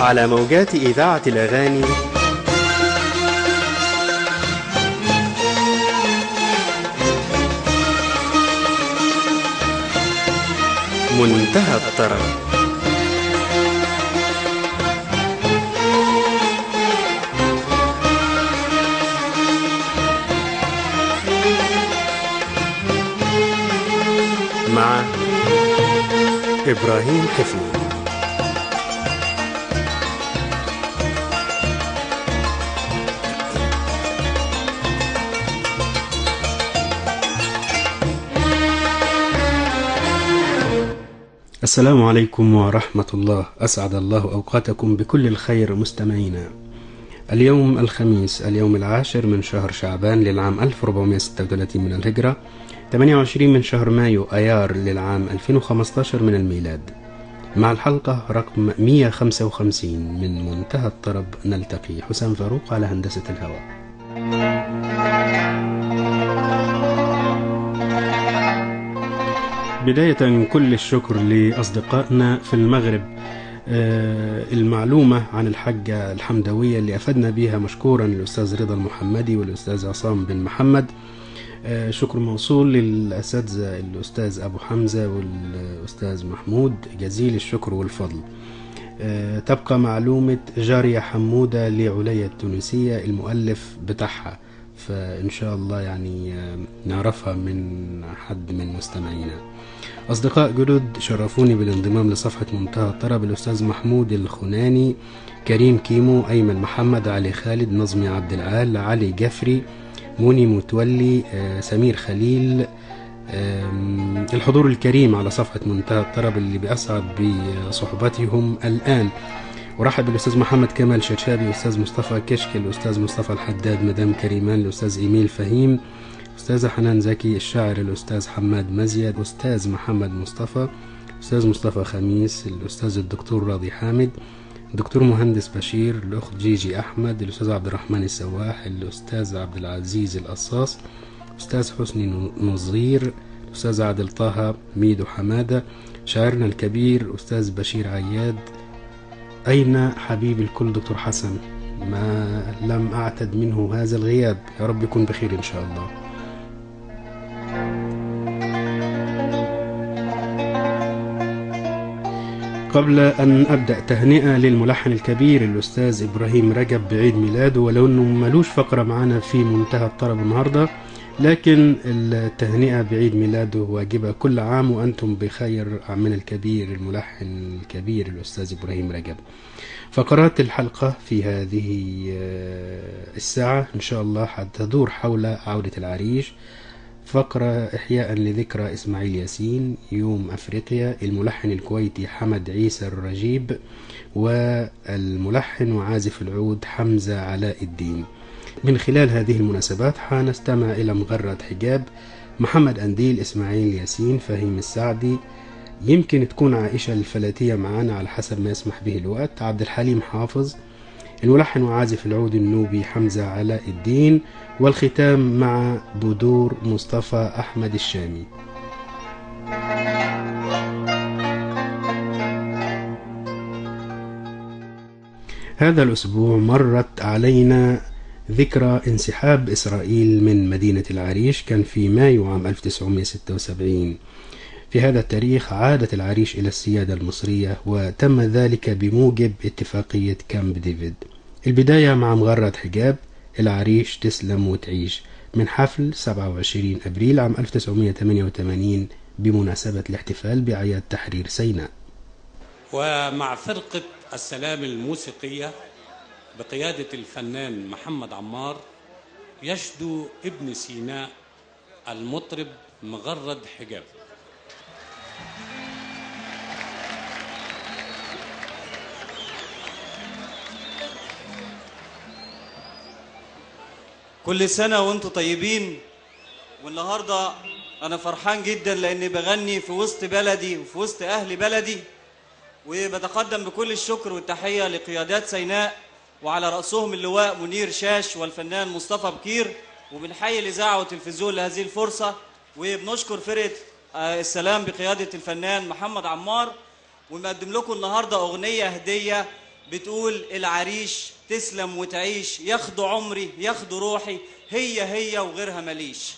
على موجات إذاعة الأغاني منتهى الطرب مع إبراهيم حفني السلام عليكم ورحمة الله أسعد الله أوقاتكم بكل الخير مستمعينا اليوم الخميس اليوم العاشر من شهر شعبان للعام 1436 من الهجرة 28 من شهر مايو أيار للعام 2015 من الميلاد مع الحلقة رقم 155 من منتهى الطرب نلتقي حسام فاروق على هندسة الهواء بداية كل الشكر لأصدقائنا في المغرب آه، المعلومة عن الحجة الحمدوية اللي أفدنا بها مشكورا الأستاذ رضا المحمدي والأستاذ عصام بن محمد آه، شكر موصول للأساتذة الأستاذ أبو حمزة والأستاذ محمود جزيل الشكر والفضل آه، تبقى معلومة جارية حمودة لعليا التونسية المؤلف بتاعها فإن شاء الله يعني آه، نعرفها من حد من مستمعينا أصدقاء جدد شرفوني بالانضمام لصفحة منتهى الطرب الأستاذ محمود الخناني كريم كيمو أيمن محمد علي خالد نظمي عبد العال علي جفري موني متولي آه، سمير خليل آم، الحضور الكريم على صفحة منتهى الطرب اللي بأسعد بصحبتهم الآن ورحب بالأستاذ محمد كمال شرشابي أستاذ مصطفى كشك الأستاذ مصطفى الحداد مدام كريمان الأستاذ إيميل فهيم أستاذة حنان زكي الشاعر الأستاذ حماد مزيد أستاذ محمد مصطفى أستاذ مصطفى خميس الأستاذ الدكتور راضي حامد دكتور مهندس بشير الأخت جيجي أحمد الأستاذ عبد الرحمن السواح الأستاذ عبد العزيز القصاص أستاذ حسني نظير الأستاذ عادل طه ميدو حمادة شاعرنا الكبير أستاذ بشير عياد أين حبيب الكل دكتور حسن ما لم أعتد منه هذا الغياب يا رب يكون بخير إن شاء الله قبل أن أبدأ تهنئة للملحن الكبير الأستاذ إبراهيم رجب بعيد ميلاده ولو أنه ملوش فقرة معانا في منتهى الطرب النهاردة لكن التهنئة بعيد ميلاده واجبة كل عام وأنتم بخير من الكبير الملحن الكبير الأستاذ إبراهيم رجب فقرات الحلقة في هذه آه، الساعة إن شاء الله حتدور حول عودة العريش فقرة إحياء لذكرى إسماعيل ياسين يوم أفريقيا الملحن الكويتي حمد عيسى الرجيب والملحن وعازف العود حمزة علاء الدين من خلال هذه المناسبات حنستمع إلى مغرد حجاب محمد أنديل إسماعيل ياسين فهيم السعدي يمكن تكون عائشة الفلاتية معانا على حسب ما يسمح به الوقت عبد الحليم حافظ الملحن وعازف العود النوبي حمزة علاء الدين والختام مع بدور مصطفى أحمد الشامي هذا الأسبوع مرت علينا ذكرى انسحاب إسرائيل من مدينة العريش كان في مايو عام 1976 في هذا التاريخ عادت العريش إلى السيادة المصرية وتم ذلك بموجب اتفاقية كامب ديفيد البداية مع مغرد حجاب العريش تسلم وتعيش من حفل 27 أبريل عام 1988 بمناسبة الاحتفال بأعياد تحرير سيناء ومع فرقة السلام الموسيقية بقيادة الفنان محمد عمار يشدو ابن سيناء المطرب مغرد حجاب كل سنة وانتم طيبين والنهاردة أنا فرحان جدا لأني بغني في وسط بلدي وفي وسط أهل بلدي وبتقدم بكل الشكر والتحية لقيادات سيناء وعلى رأسهم اللواء منير شاش والفنان مصطفى بكير وبنحيي الإذاعة والتلفزيون لهذه الفرصة وبنشكر فرقة آه، السلام بقيادة الفنان محمد عمار ونقدم لكم النهاردة أغنية هدية بتقول العريش تسلم وتعيش ياخدوا عمري ياخدوا روحي هي هي وغيرها ماليش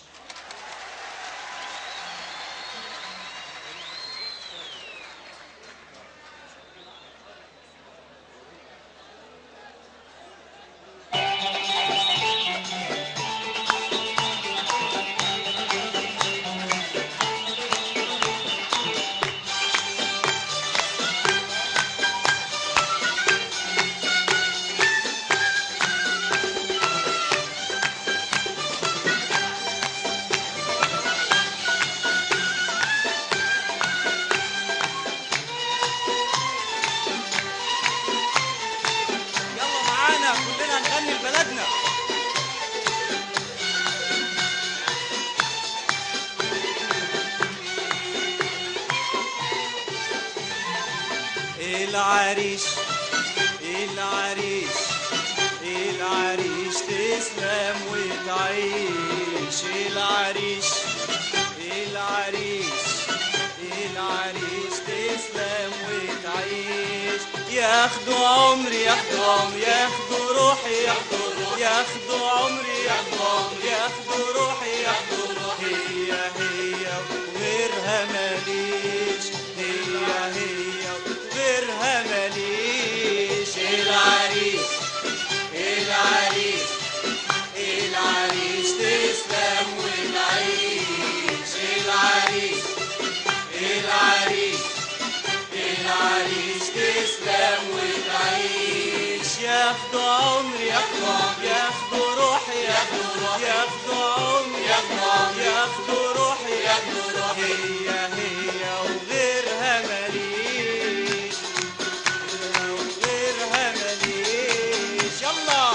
يلا معانا كلنا نغني لبلدنا العريش العريش العريش تسلم وتعيش العريش العريش العريش تسلم وتعيش ياخدوا عمري ياخدوا عمري ياخدوا روحي ياخدوا روحي ياخدوا عمري ياخدوا عمري ياخدوا روحي ياخدوا روحي هي هي وغيرها ماليش هي هي وغيرها ماليش العريس العريس العريس تسلم ونعيش العريس العريس العريس تسلم وتعيش ياخدوا عمري ياخدوا عمري ياخدوا روحي ياخدوا روحي ياخدوا عمري ياخدوا عمري ياخدوا روحي ياخدوا روحي هي هي وغيرها ماليش وغيرها ماليش يلا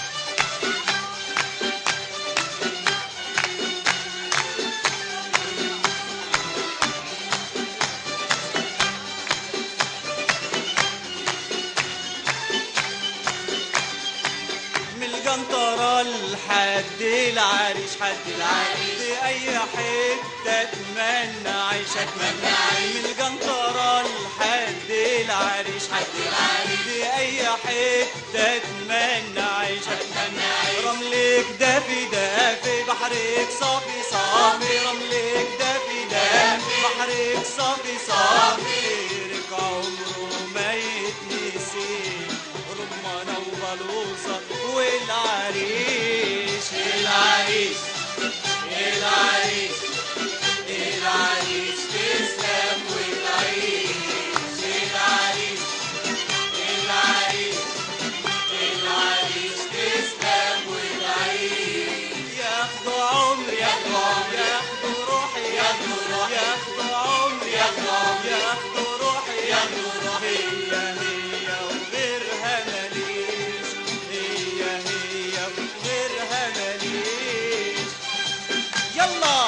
من القنطرة لحد العريش حد العريش في أي حتة أتمنى أعيش أتمنى أعيش من القنطرة لحد العريش حد العريش في أي حتة أتمنى أعيش أتمنى أعيش رملك دافي دافي بحرك صافي صافي رملك دافي دافي بحرك صافي صافي غيرك عمره ما يتنسي رمانة وبلوصة والعريش العريس العريس العريس تسلم وتعيش العريس العريس العريس تسلم وتعيش ياخدوا عمري ياخدوا عمري ياخدوا روحي ياخدوا روحي ياخدوا عمري ياخدوا عمري ياخدوا روحي ياخدوا روحي هي هي وغيرها ماليش هي هي وغيرها ماليش يلا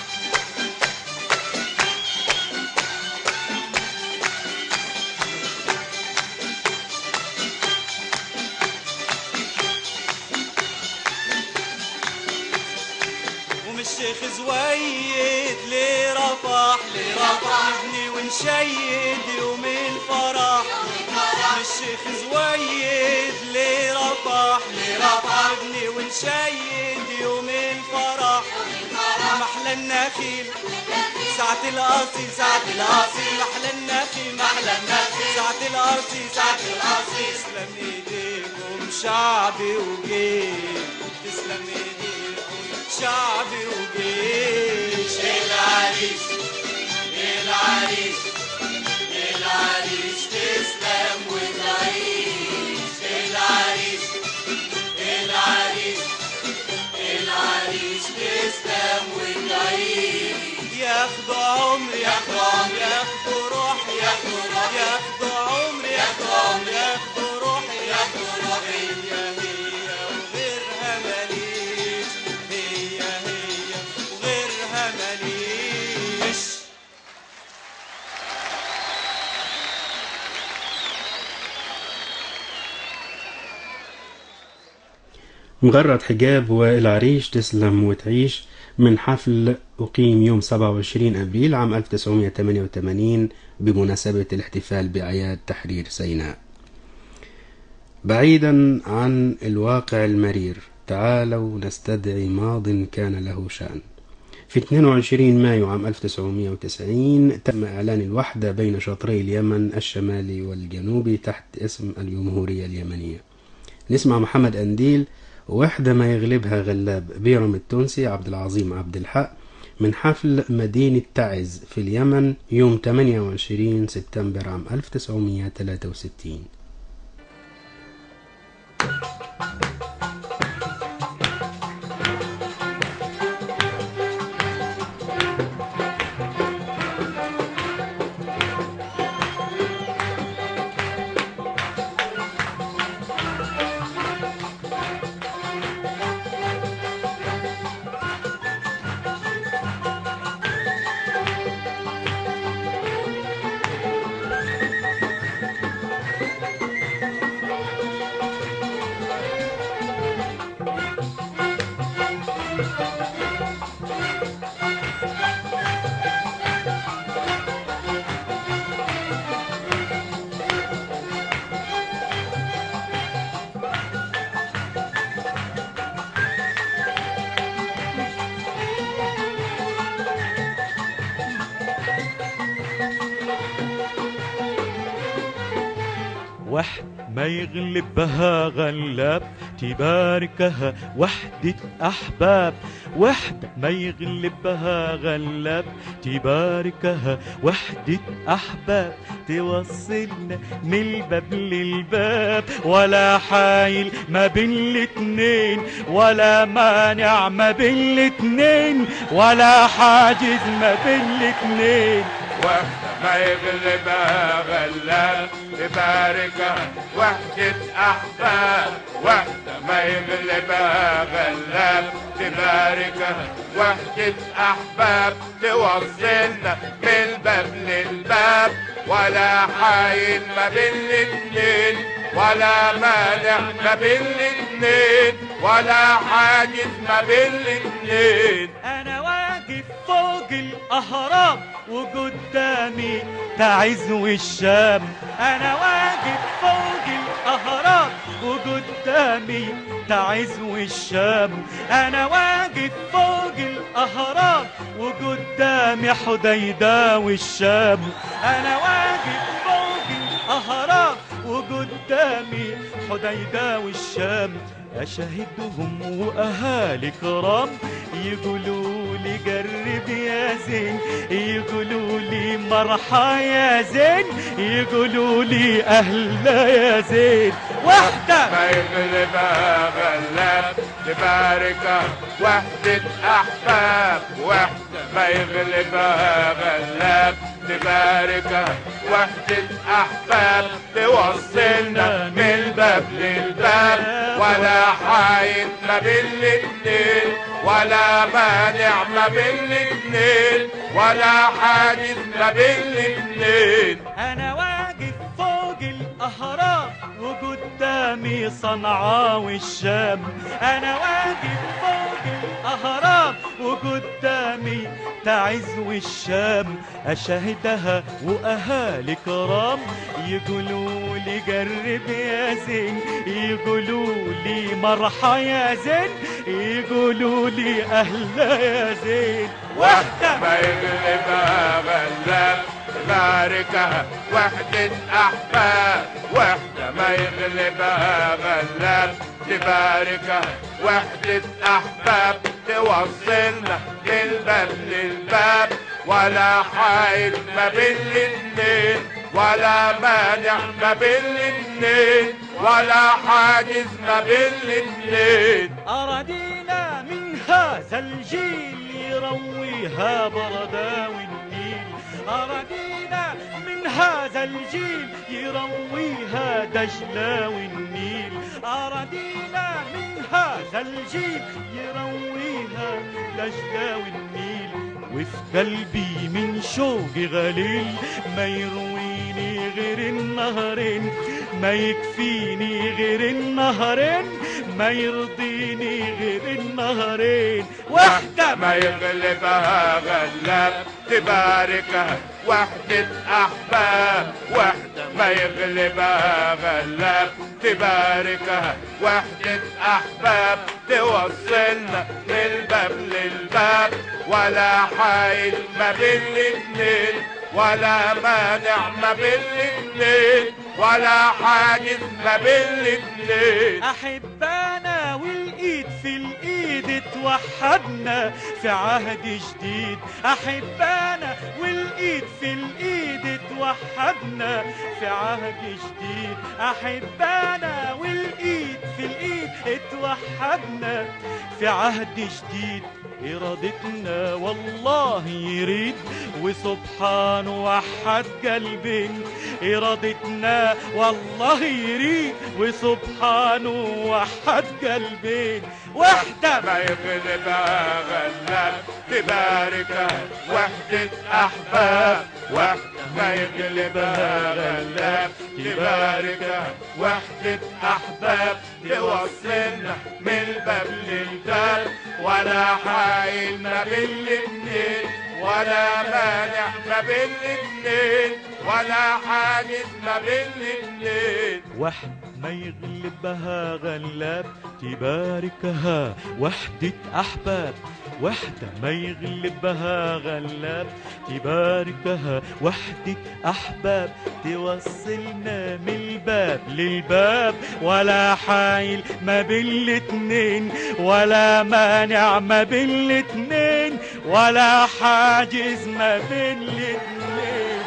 ومن الشيخ زويد لرفح لرفح نبني ونشيد يوم الفرح من الشيخ زويد لرفح لرفح نبني ونشيد يوم الفرح محلى النخيل ساعة القصي ساعة القصي محلى النخيل محلى النخيل ساعة القصي ساعة القصي تسلم ايديكم شعبي وجيل تسلم ايديكم شعبي وجيش العريس العريس العريس تسلم وتعيش العريس العريس العريس تسلم وتعيش ياخدوا عمري ياخدوا عمري ياخدوا روحي ياخدوا روحي ياخدوا عمري ياخدوا عمري ياخدوا روحي ياخدوا روحي هي هي وغيرها ماليش هي هي وغيرها ماليش مغرد حجاب والعريش تسلم وتعيش من حفل أقيم يوم 27 أبريل عام 1988 بمناسبة الاحتفال بأعياد تحرير سيناء بعيدا عن الواقع المرير تعالوا نستدعي ماض كان له شأن في 22 مايو عام 1990 تم إعلان الوحدة بين شطري اليمن الشمالي والجنوبي تحت اسم الجمهورية اليمنية نسمع محمد أنديل وحدة ما يغلبها غلاب بيرم التونسي عبد العظيم عبد الحق من حفل مدينة تعز في اليمن يوم 28 سبتمبر عام 1963 وحد ما يغلبها غلاب تباركها وحدة أحباب وحدة ما يغلبها غلاب تباركها وحدة أحباب توصلنا من الباب للباب ولا حايل ما بين الاتنين ولا مانع ما بين الاتنين ولا حاجز ما بين الاتنين وحدة ما يغلبها غلاب تباركها وحدة أحباب وحدة ما يغلبها غلاب تباركها وحدة أحباب توصلنا من الباب للباب ولا حايل ما بين الاتنين ولا مانع ما بين الاتنين ولا حاجز ما بين الاتنين انا واقف فوق الاهرام وقدامي تعز والشام انا واقف فوق الاهرام وقدامي تعز والشام انا واقف فوق الاهرام وقدامي حديدة والشام انا واقف فوق الاهرام وقدامي حديدة والشام أشهدهم وأهالي كرام يقولوا لي قرب يا زين يقولوا لي مرحى يا زين يقولوا لي أهلا يا زين وحدة ما يغلبها غلاب تباركها وحدة أحباب وحدة ما يغلبها غلاب تباركها وحدة أحباب توصلنا من الباب للباب ولا حايل ما بين الاتنين ولا مانع ما بين الاتنين ولا حاجز ما بين الاتنين أنا واقف فوق الأهرام وقدامي صنعاء والشام أنا واقف فوق الأهرام وقدامي تعز والشام أشهدها وأهالي كرام يقولوا لي قرب يا زين يقولوا لي مرحى يا زين يقولوا لي أهلا يا زين وحدة ما يغلبها غلاب تباركها وحدة أحباب وحدة ما يغلبها غلاب تباركها وحدة أحباب توصلنا من الباب للباب ولا حايل ما بين الاتنين ولا مانع ما بين الاتنين ولا حاجز ما بين الاتنين أرادينا من هذا الجيل يرويها بردا والنيل أرادينا من هذا الجيل يرويها دجلة والنيل أرادينا من هذا الجيل يرويها دجلة والنيل وفي قلبي من شوقي غليل ما يرويني غير النهرين ما يكفيني غير النهرين ما يرضيني غير النهرين وحدة ما يغلبها غلاب تباركها وحدة أحباب وحدة ما يغلبها غلاب تباركها وحدة أحباب توصلنا من الباب للباب ولا حايل ما بين الاتنين ولا مانع ما بين الاتنين ولا حاجز ما بين الاتنين أحبانا والإيد في الإيد توحدنا في عهد جديد أحبانا والإيد في الإيد توحدنا في عهد جديد أحبانا والإيد في الإيد توحدنا في عهد جديد إرادتنا والله يريد وسبحانه وحد قلبين إرادتنا والله يريد وسبحانه وحد قلبين وحدة ما يغلبها غلاب تباركها وحدة أحباب وحدة ما يغلبها غلاب تباركها وحدة أحباب توصلنا من الباب للباب ولا حايل ما بين الاتنين ولا مانع ما بين الاتنين ولا حاجز ما بين الاتنين وحد ما يغلبها غلاب تباركها وحدة أحباب وحدة ما يغلبها غلاب تباركها وحدة أحباب توصلنا من الباب للباب ولا حايل ما بين الاتنين ولا مانع ما بين الاتنين ولا حاجز ما بين الاتنين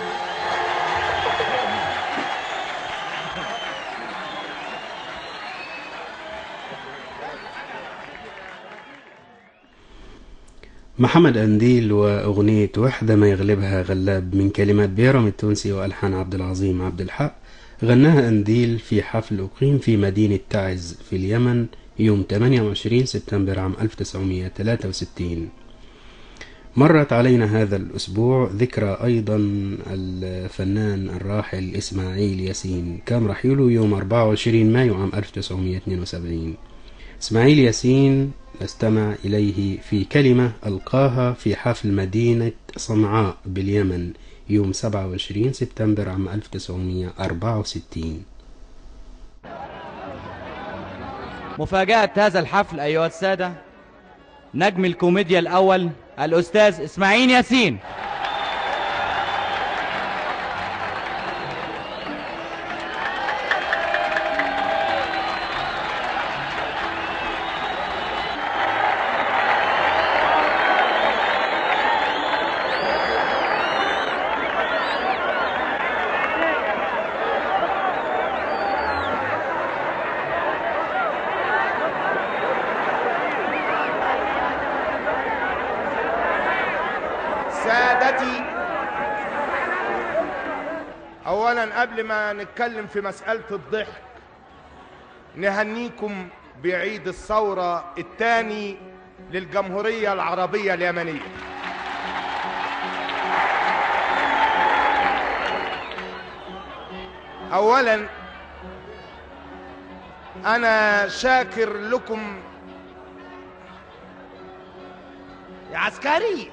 محمد أنديل وأغنية وحدة ما يغلبها غلاب من كلمات بيرم التونسي وألحان عبد العظيم عبد الحق غناها أنديل في حفل أقيم في مدينة تعز في اليمن يوم 28 سبتمبر عام 1963 مرت علينا هذا الأسبوع ذكرى أيضا الفنان الراحل إسماعيل ياسين كان رحيله يوم 24 مايو عام 1972 إسماعيل ياسين نستمع إليه في كلمة ألقاها في حفل مدينة صنعاء باليمن يوم 27 سبتمبر عام 1964 مفاجأة هذا الحفل أيها السادة نجم الكوميديا الأول الأستاذ إسماعيل ياسين سادتي اولا قبل ما نتكلم في مسألة الضحك نهنيكم بعيد الثورة الثاني للجمهورية العربية اليمنية اولا انا شاكر لكم يا عسكري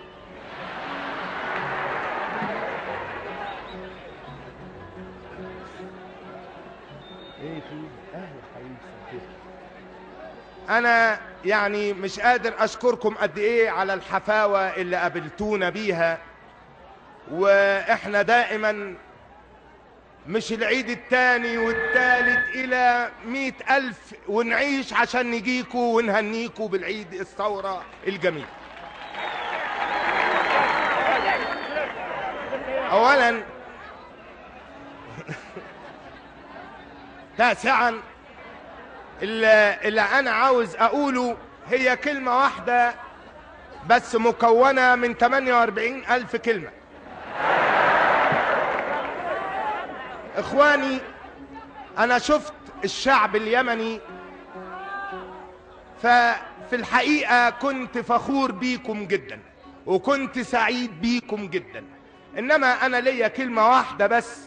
انا يعني مش قادر اشكركم قد ايه على الحفاوة اللي قابلتونا بيها واحنا دائما مش العيد التاني والتالت الى مئة الف ونعيش عشان نجيكوا ونهنيكوا بالعيد الثورة الجميل اولا تاسعا اللي, اللي انا عاوز اقوله هي كلمة واحدة بس مكونة من 48 الف كلمة اخواني انا شفت الشعب اليمني ففي الحقيقة كنت فخور بيكم جدا وكنت سعيد بيكم جدا انما انا ليا كلمة واحدة بس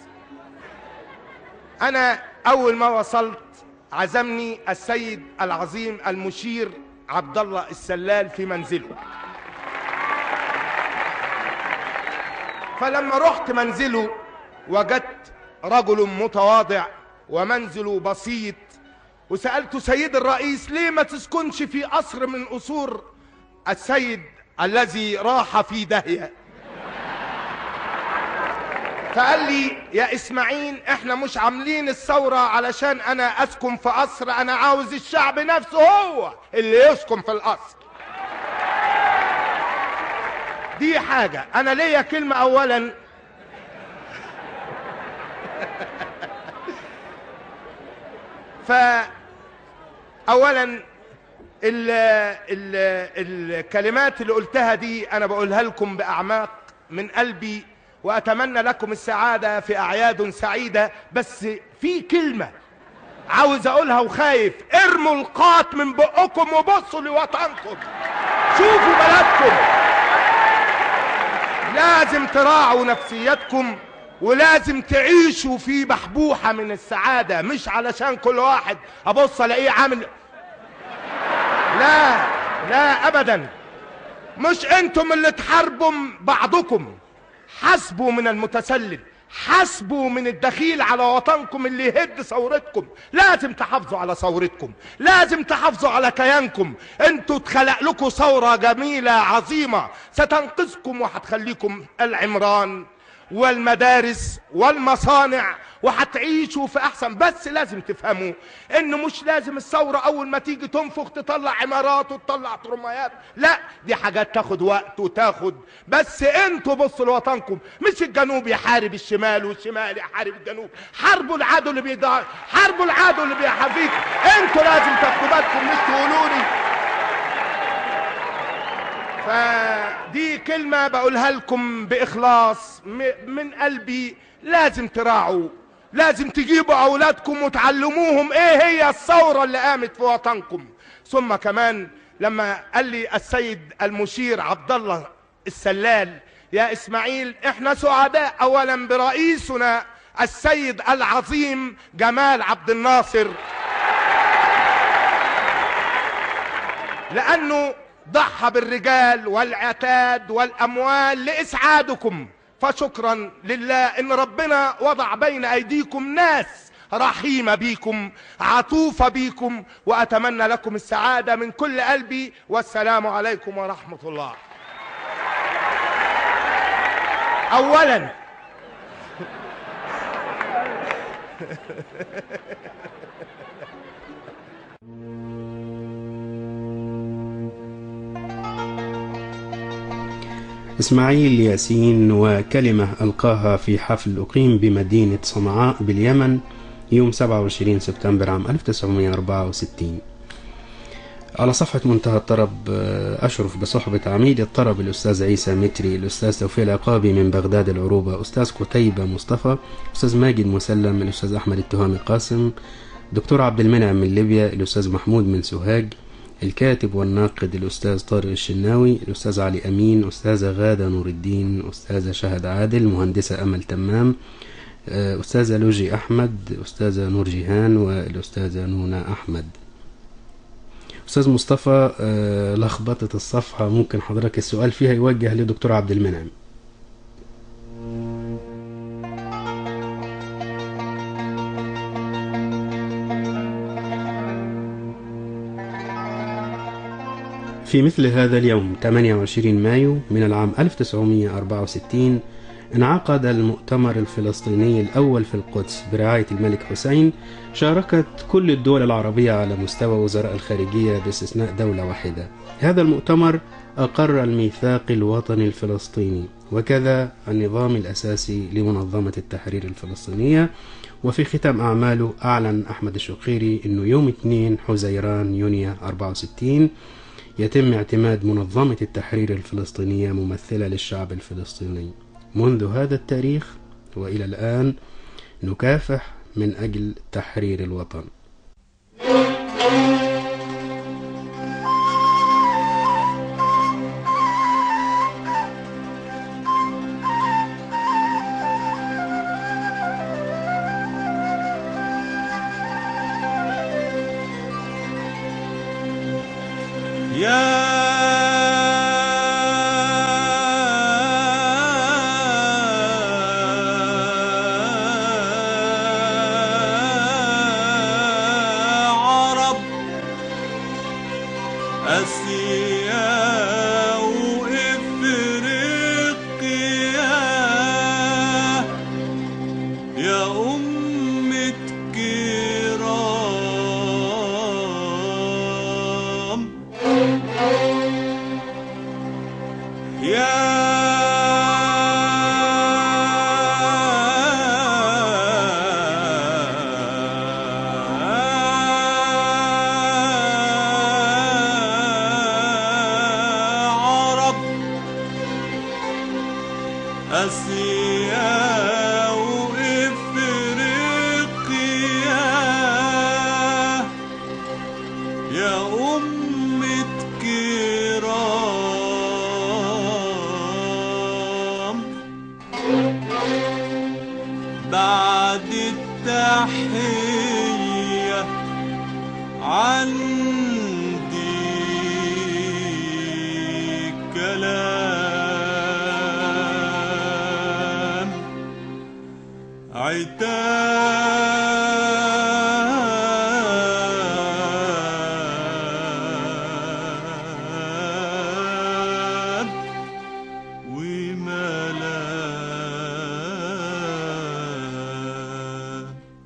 انا اول ما وصلت عزمني السيد العظيم المشير عبد الله السلال في منزله فلما رحت منزله وجدت رجل متواضع ومنزله بسيط وسألت سيد الرئيس ليه ما تسكنش في قصر من قصور السيد الذي راح في داهية فقال لي يا اسماعيل احنا مش عاملين الثورة علشان انا اسكن في قصر انا عاوز الشعب نفسه هو اللي يسكن في القصر دي حاجة انا ليا كلمة اولا ف اولا ال ال الكلمات اللي قلتها دي انا بقولها لكم باعماق من قلبي واتمنى لكم السعاده في اعياد سعيده بس في كلمه عاوز اقولها وخايف ارموا القات من بقكم وبصوا لوطنكم شوفوا بلدكم لازم تراعوا نفسيتكم ولازم تعيشوا في بحبوحة من السعادة مش علشان كل واحد أبص ألاقيه عامل لا لا أبدا مش أنتم اللي تحاربوا بعضكم حسبوا من المتسلل حسبوا من الدخيل على وطنكم اللي يهد ثورتكم لازم تحافظوا على ثورتكم لازم تحافظوا على كيانكم انتوا اتخلق لكم ثورة جميلة عظيمة ستنقذكم وهتخليكم العمران والمدارس والمصانع وهتعيشوا في احسن بس لازم تفهموا انه مش لازم الثورة اول ما تيجي تنفخ تطلع عمارات وتطلع ترميات لا دي حاجات تاخد وقت وتاخد بس انتوا بصوا لوطنكم مش الجنوب يحارب الشمال والشمال يحارب الجنوب حاربوا العدو اللي بيضايق حاربوا العدو اللي بيحافيك انتوا لازم تاخدوا بالكم مش تقولوا لي فدي كلمة بقولها لكم بإخلاص م- من قلبي لازم تراعوا لازم تجيبوا أولادكم وتعلموهم إيه هي الثورة اللي قامت في وطنكم ثم كمان لما قال لي السيد المشير عبد الله السلال يا إسماعيل إحنا سعداء أولا برئيسنا السيد العظيم جمال عبد الناصر لأنه ضحى بالرجال والعتاد والأموال لإسعادكم فشكرا لله إن ربنا وضع بين أيديكم ناس رحيمة بيكم عطوفة بيكم وأتمنى لكم السعادة من كل قلبي والسلام عليكم ورحمة الله أولا إسماعيل ياسين وكلمة ألقاها في حفل أقيم بمدينة صنعاء باليمن يوم 27 سبتمبر عام 1964 على صفحة منتهى الطرب آه، أشرف بصحبة عميد الطرب الأستاذ عيسى متري الأستاذ توفيق العقابي من بغداد العروبة أستاذ قتيبة مصطفى أستاذ ماجد مسلم الأستاذ أحمد التهامي قاسم دكتور عبد المنعم من ليبيا الأستاذ محمود من سوهاج الكاتب والناقد الأستاذ طارق الشناوي الأستاذ علي أمين أستاذة غادة نور الدين أستاذة شهد عادل مهندسة أمل تمام آه، أستاذة لوجي أحمد أستاذة نور جيهان والأستاذة نونا أحمد أستاذ مصطفى آه، لخبطة الصفحة ممكن حضرتك السؤال فيها يوجه لدكتور عبد المنعم في مثل هذا اليوم 28 مايو من العام 1964 انعقد المؤتمر الفلسطيني الأول في القدس برعاية الملك حسين شاركت كل الدول العربية على مستوى وزراء الخارجية باستثناء دولة واحدة هذا المؤتمر أقر الميثاق الوطني الفلسطيني وكذا النظام الأساسي لمنظمة التحرير الفلسطينية وفي ختام أعماله أعلن أحمد الشقيري أنه يوم 2 حزيران يونيو 64 يتم اعتماد منظمة التحرير الفلسطينية ممثلة للشعب الفلسطيني منذ هذا التاريخ وإلى الآن نكافح من أجل تحرير الوطن يا أمة كرام يا عرب آسيا وإفريقيا يا أمة كرام بعد التحية عندي كلام عتاب وملام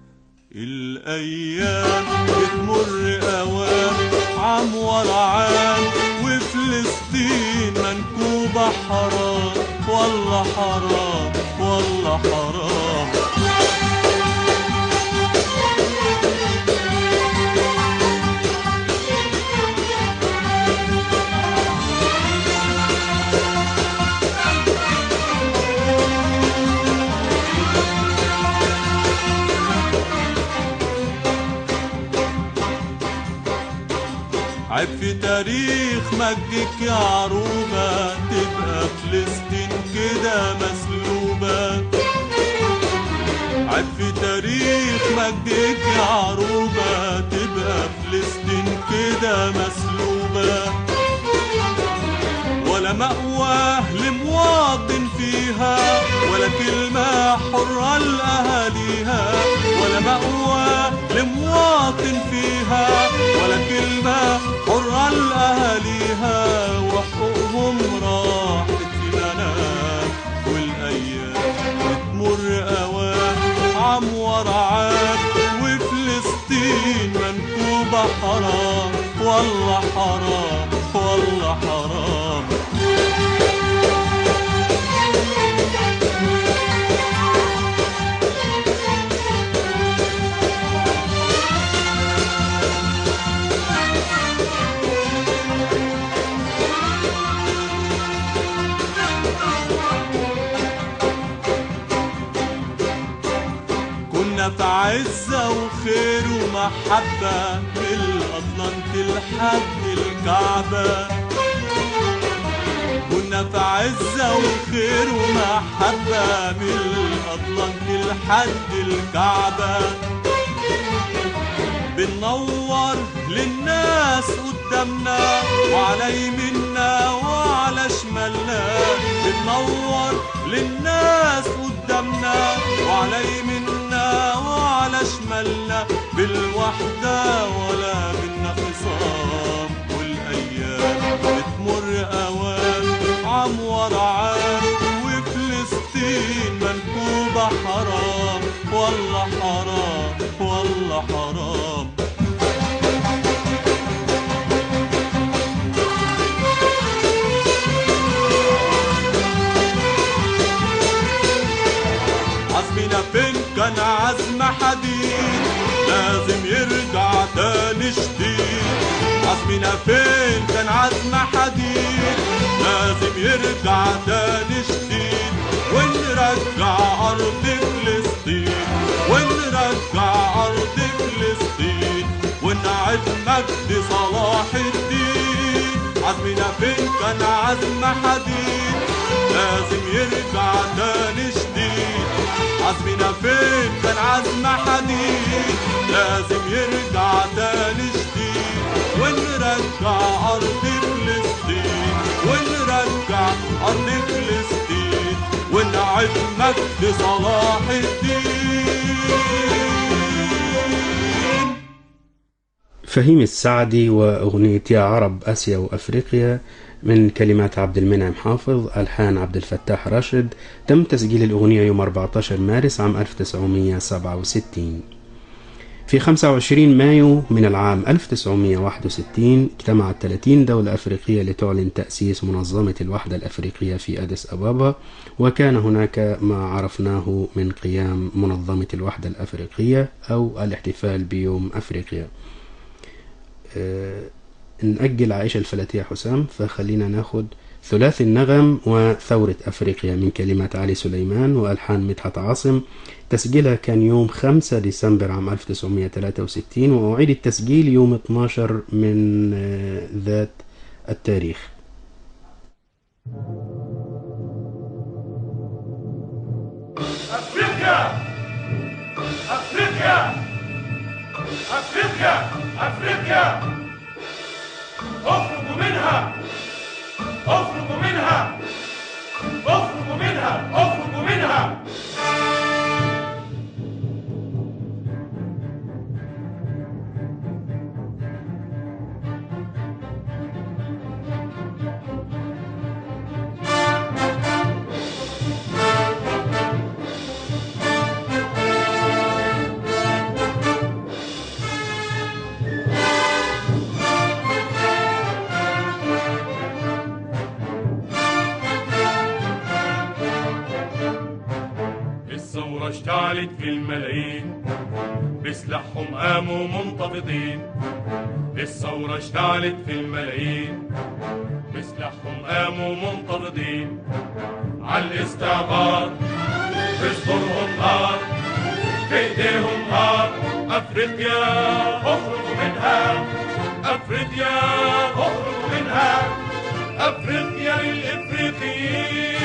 الأيام بتمر أوام عام ورا عام وفلسطين منكوبة حرام والله حرام والله حرام عيب في تاريخ مجدك يا عروبة تبقى فلسطين كده مسلوبة عيب في تاريخ مجدك يا عروبة تبقى فلسطين كده مسلوبة ولا مأوى لمواطن فيها ولا كلمة حرة لأهاليها ولا مأوى لمواطن فيها ولا كلمة حرة لأهاليها وحقوقهم راحت في منام والأيام بتمر أوام عام ورا عام وفلسطين منكوبة حرام والله حرام والله حرام كنا في عزة وخير ومحبة من الأطلنط لحد الكعبة كنا في عزة وخير ومحبة من الأطلنط لحد الكعبة بننور للناس قدامنا وعلى يمنا وعلى شمالنا بننور للناس قدامنا وعلى يمنا وعلى شمالنا بالوحدة ولا منا خصام والأيام بتمر أوام عام ورا عام وفلسطين منكوبة حرام والله حرام والله حرام عزمنا فين كان عزم حديد لازم يرجع تاني جديد عزمنا فين كان عزم حديد لازم يرجع تاني جديد ونرجع أرض فلسطين ونرجع أرض فلسطين ونعد مجد صلاح الدين عزمنا فين كان عزم حديد لازم يرجع تاني جديد عزمنا فين كان عزم حديد لازم يرجع تاني جديد ونرجع أرض فلسطين ونرجع أرض فلسطين ونعد مجد صلاح الدين فهيم السعدي وأغنية يا عرب آسيا وأفريقيا من كلمات عبد المنعم حافظ ألحان عبد الفتاح راشد تم تسجيل الأغنية يوم 14 مارس عام 1967 في 25 مايو من العام 1961 اجتمعت 30 دولة أفريقية لتعلن تأسيس منظمة الوحدة الأفريقية في أديس أبابا وكان هناك ما عرفناه من قيام منظمة الوحدة الأفريقية أو الاحتفال بيوم أفريقيا أه نأجل عائشة الفلاتية حسام فخلينا ناخد ثلاثي النغم وثورة أفريقيا من كلمات علي سليمان وألحان مدحت عاصم تسجيلها كان يوم 5 ديسمبر عام 1963 وأعيد التسجيل يوم 12 من آه، ذات التاريخ افريقيا افريقيا افريقيا افريقيا اخرجوا منها اخرجوا منها اخرجوا منها اخرجوا منها الثورة اشتعلت في الملايين بسلاحهم قاموا منتفضين الثورة اشتعلت في الملايين بسلاحهم قاموا منتفضين على الاستعمار في صدورهم نار في ايديهم نار افريقيا اخرجوا منها افريقيا اخرجوا منها افريقيا للافريقيين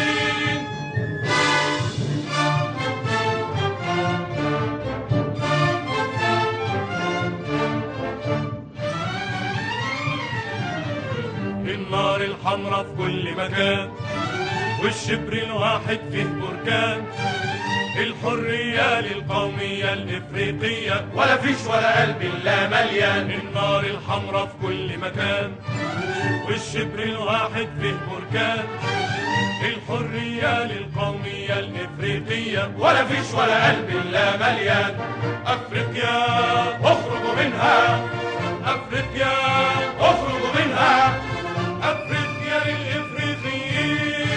النار الحمراء في كل مكان والشبر الواحد فيه بركان الحرية للقومية الإفريقية ولا فيش ولا قلب إلا مليان النار الحمراء في كل مكان والشبر الواحد فيه بركان الحرية للقومية الإفريقية ولا فيش ولا قلب إلا مليان أفريقيا اخرجوا منها أفريقيا اخرجوا منها أفريقيا للإفريقيين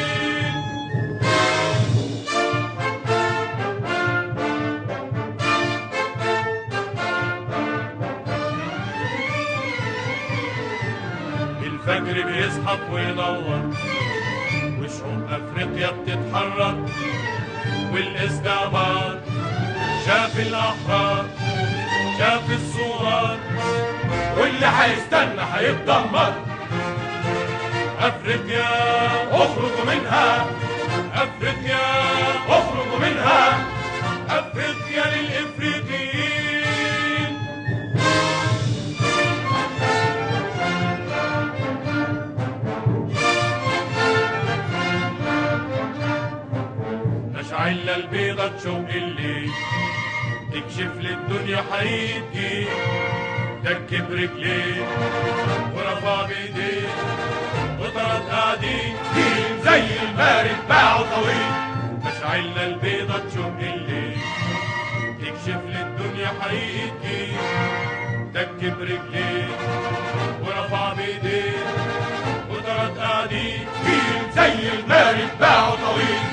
الفجر بيزحف وينور وشعوب أفريقيا بتتحرك والاستعمار شاف الأحرار شاف الصور واللي هيستنى هيتدمر افريقيا اخرجوا منها افريقيا اخرجوا منها افريقيا للافريقيين مشعلة البيضة تشق الليل تكشف للدنيا حقيقتي دك برجليه ورفع بايديه وطرد قاعدين جيل زي المارد باعوا طويل مشعلنا البيضة تشق الليل تكشف للدنيا حقيقتي دك برجليه ورفع بايديه وطرد قاعدين جيل زي المارد باعوا طويل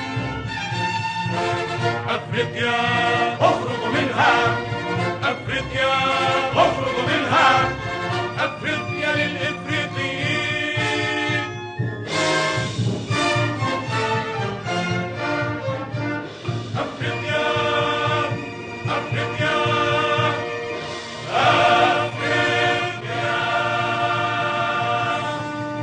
افريقيا اخرجوا منها افريقيا اخرجوا منها افريقيا للافريقيين افريقيا افريقيا افريقيا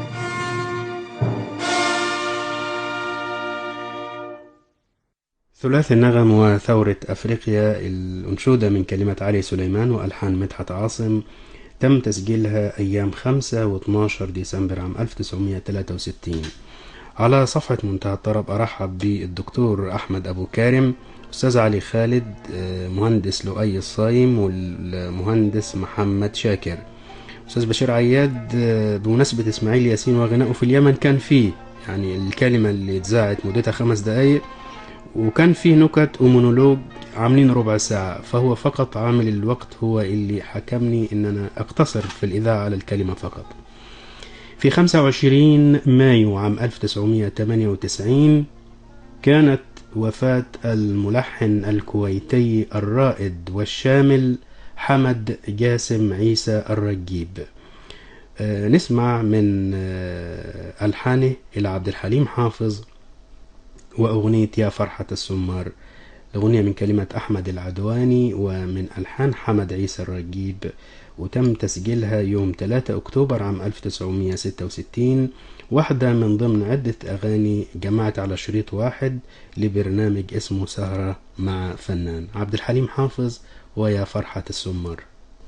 ثلاثي النغم وثورة أفريقيا الأنشودة من كلمة علي سليمان وألحان مدحت عاصم تم تسجيلها أيام 5 و 12 ديسمبر عام 1963 على صفحة منتهى الطرب أرحب بالدكتور أحمد أبو كارم أستاذ علي خالد آه، مهندس لؤي الصايم والمهندس محمد شاكر أستاذ بشير عياد آه، بمناسبة إسماعيل ياسين وغنائه في اليمن كان فيه يعني الكلمة اللي اتذاعت مدتها خمس دقايق وكان فيه نكت ومونولوج عاملين ربع ساعة فهو فقط عامل الوقت هو اللي حكمني إن أنا أقتصر في الإذاعة على الكلمة فقط في 25 مايو عام 1998 كانت وفاة الملحن الكويتي الرائد والشامل حمد جاسم عيسى الرجيب آه، نسمع من آه، ألحانه إلى عبد الحليم حافظ وأغنية يا فرحة السمار أغنية من كلمة أحمد العدواني ومن ألحان حمد عيسى الرجيب وتم تسجيلها يوم 3 أكتوبر عام 1966 واحدة من ضمن عدة أغاني جمعت على شريط واحد لبرنامج اسمه سهرة مع فنان عبد الحليم حافظ ويا فرحة السمر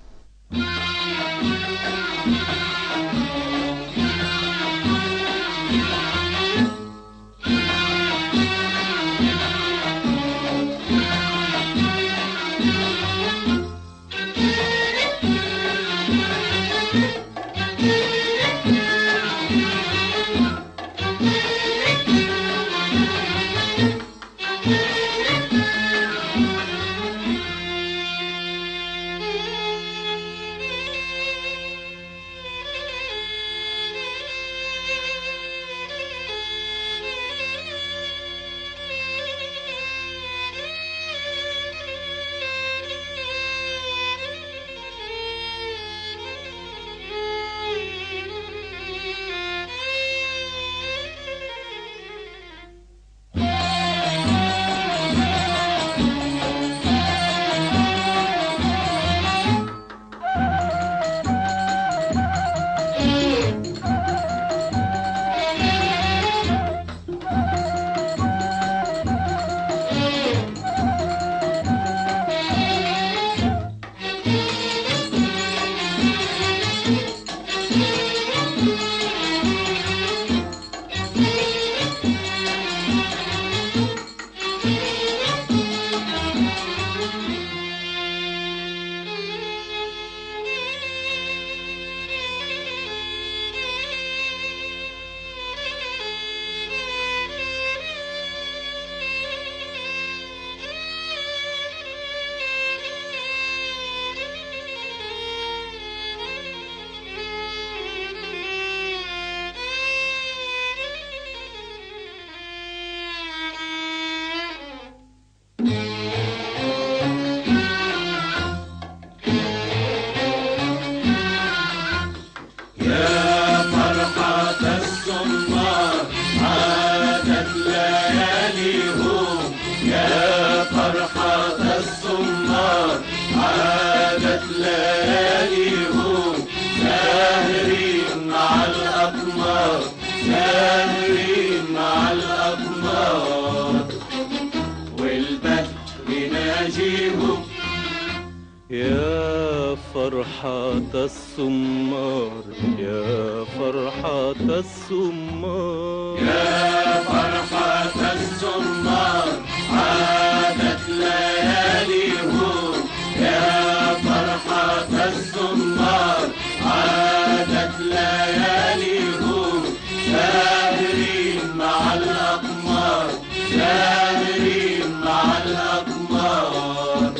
يا فرحة السمار يا فرحة السمار يا فرحة السمار عادت لياليهم يا فرحة السمار عادت لياليهم ساهرين مع الأقمار ساهرين مع الأقمار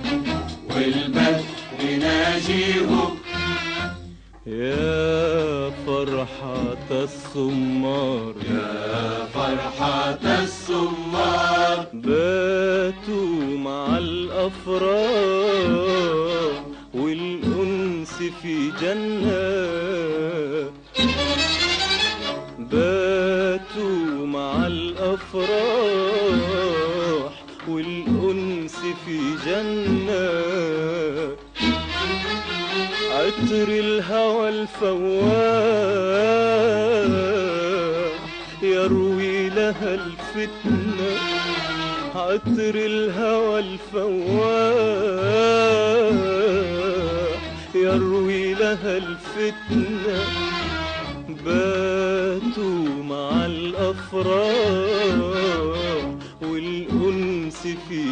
والبدر ناجيهم يا فرحة السمار يا فرحة السمار باتوا مع الأفراح والأنس في جنة باتوا مع الأفراح والأنس في جنة عطر الهوى الفواح يروي لها الفتنة عطر الهوى الفواح يروي لها الفتنة باتوا مع الأفراح والأنس في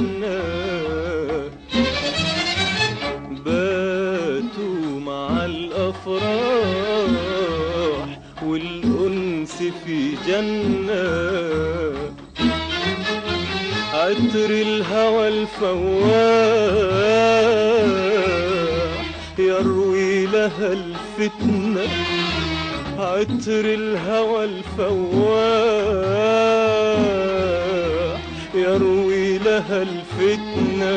جنة باتوا مع الأفراح الجنة عطر الهوى الفواح يروي لها الفتنة عطر الهوى الفواح يروي لها الفتنة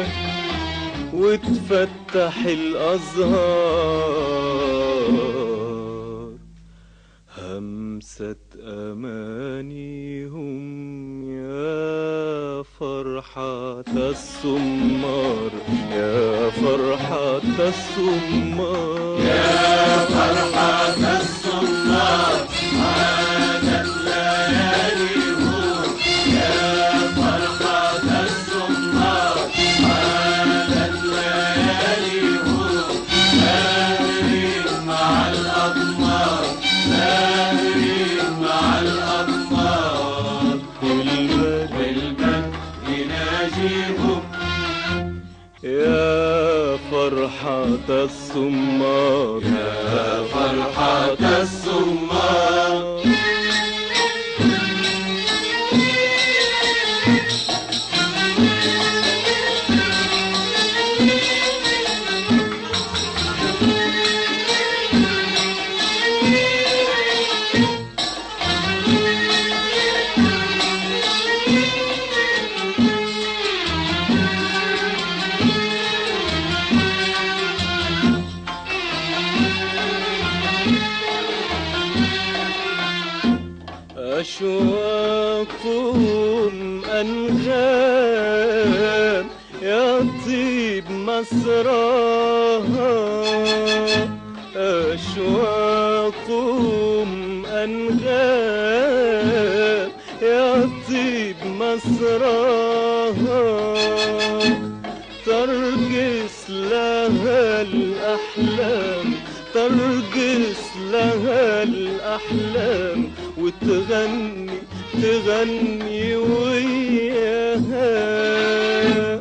وتفتح الأزهار همسة أمانيهم يا فرحة السمار يا فرحة السمار يا فرحة السمار عادت لياليهم يا فرحة السمار عادت لياليهم ساهرين مع الأقمار ساهرين مع الأقمار والبدء يناجيهم يا فرحة السمار يا فرحة السمار أشواقهم أنغام يطيب مسراها أشواقهم أنغام يطيب مسراها ترقص لها الأحلام ترقص لها الأحلام وتغني تغني وياها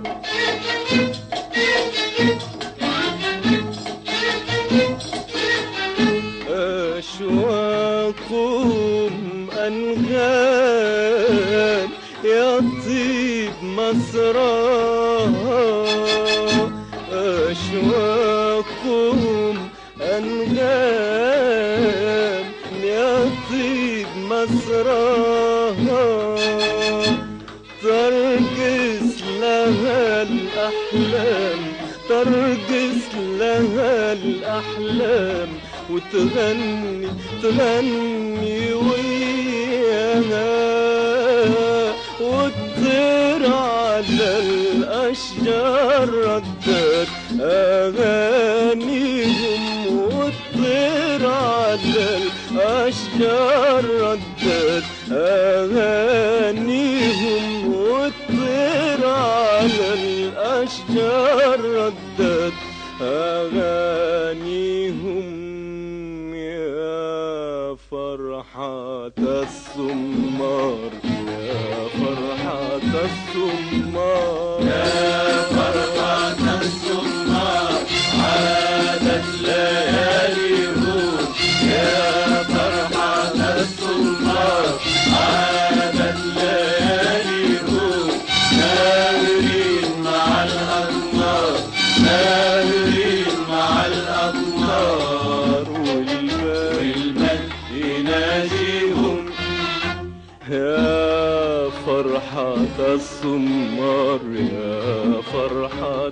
أشواقهم أنغام يطيب مسراها أشواقهم أنغام يطيب مسراها ترقص لها الأحلام ترقص لها الأحلام وتغني تغني وياها وتطير على الأشجار ردت أغانيهم وتطير على الأشجار ردت أغانيهم وتطير على الأشجار ردت أغانيهم يا فرحة السمار يا فرحة السمار يا فرحة السمار عادت لياليهم يا فرحة السمار عادت لياليهم ساهرين مع الأقمار ساهرين مع الأقمار والبدء يناديهم يا فرحة السمار يا فرحة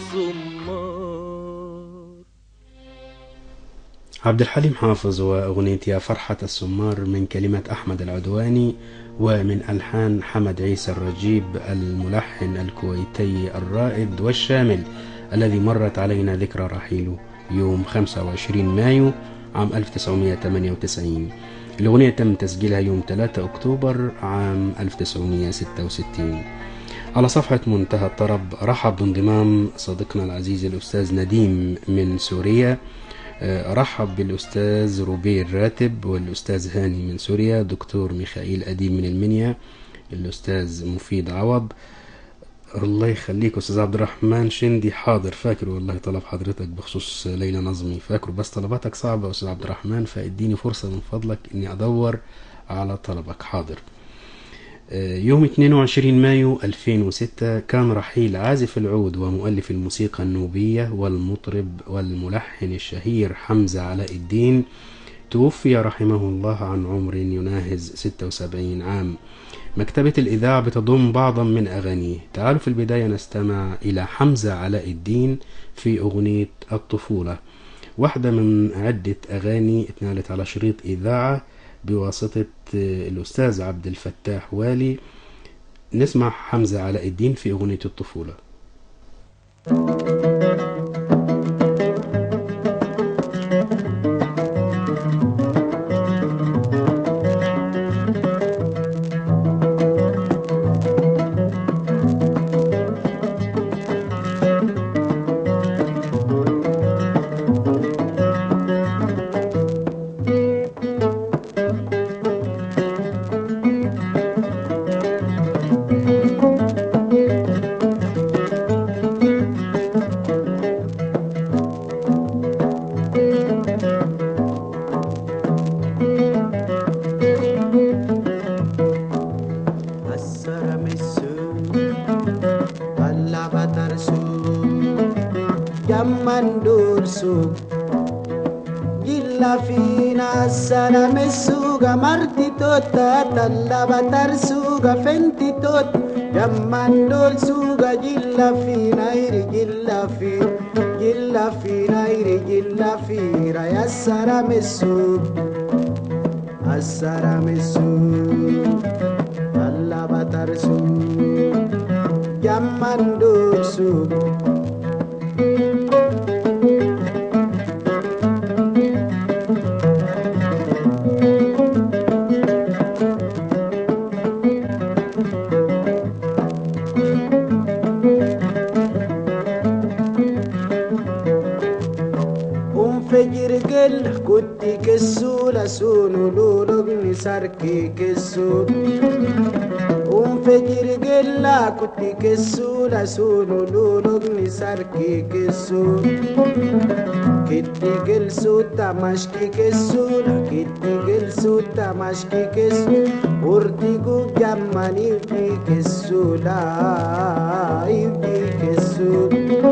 السمار عبد الحليم حافظ وأغنية يا فرحة السمار من كلمة أحمد العدواني ومن ألحان حمد عيسى الرجيب الملحن الكويتي الرائد والشامل الذي مرت علينا ذكرى رحيله يوم 25 مايو عام 1998 الأغنية تم تسجيلها يوم 3 أكتوبر عام 1966 على صفحة منتهى الطرب رحب بانضمام صديقنا العزيز الأستاذ نديم من سوريا آه، رحب بالأستاذ روبير راتب والأستاذ هاني من سوريا دكتور ميخائيل أديب من المنيا الأستاذ مفيد عوض الله يخليك أستاذ عبد الرحمن شندي حاضر فاكر والله طلب حضرتك بخصوص ليلى نظمي فاكر بس طلباتك صعبة يا أستاذ عبد الرحمن فاديني فرصة من فضلك إني أدور على طلبك حاضر آه، يوم 22 مايو 2006 كان رحيل عازف العود ومؤلف الموسيقى النوبية والمطرب والملحن الشهير حمزة علاء الدين توفي رحمه الله عن عمر يناهز 76 عام مكتبة الإذاعة بتضم بعضا من أغانيه تعالوا في البداية نستمع إلى حمزة علاء الدين في أغنية الطفولة واحدة من عدة أغاني اتنالت على شريط إذاعة بواسطة آه، الأستاذ عبد الفتاح والي نسمع حمزة علاء الدين في أغنية الطفولة Assalamualaikum Allah batarsu Jaman dursu Gilla fina assalamualaikum Gamarti tota Talla batarsu Gafenti tot Jaman dursu Gilla fina iri gilla fi Gilla fina iri gilla fi Raya assalamualaikum Assalamualaikum Allah batarsu Jaman dursu Un fejirgel kutti kessu la sunu lulugni sarki kessu Un fejirgella kutti kessu la sunu lulugni sarki kessu Kitti gelsu tamashki kessu Kitti gelsu tamashki kessu Urdi gugyamani fi kessu la Ifi kessu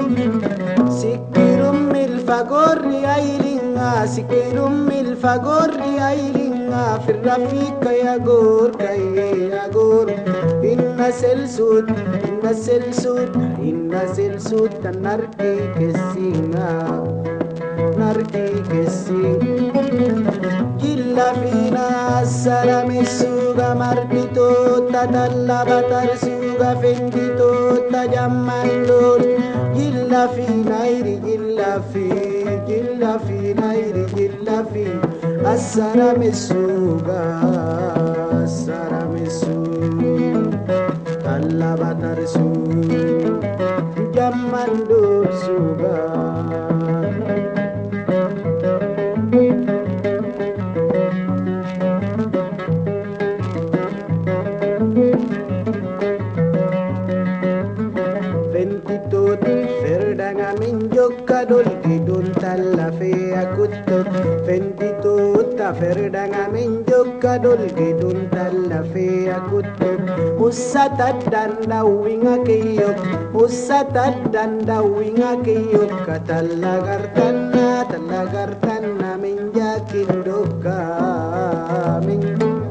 Sikirum milfagorri ailinga Sikirum milfagorri ailinga Firrafika ya gor kaye ya gor Inna selsut Inna selsut Inna selsut Narki kesinga Narki kesing Gilla fina salame suga martito Tadalla batar suga fendito Tajamandol Gilla fina iri gilla fi Gilla fina iri gilla fi Assalame suga Assalame suga Talla batar suga Jamandol suga Ventitut Ferdanga minjokka dolki dun talla fea kutto Ventitut Ferdanga minjokka dolki dun talla fea kutto Ussata danda winga kiyok Ussata danda winga kiyok Katalla gartanna talla gartanna minjakin dokka Min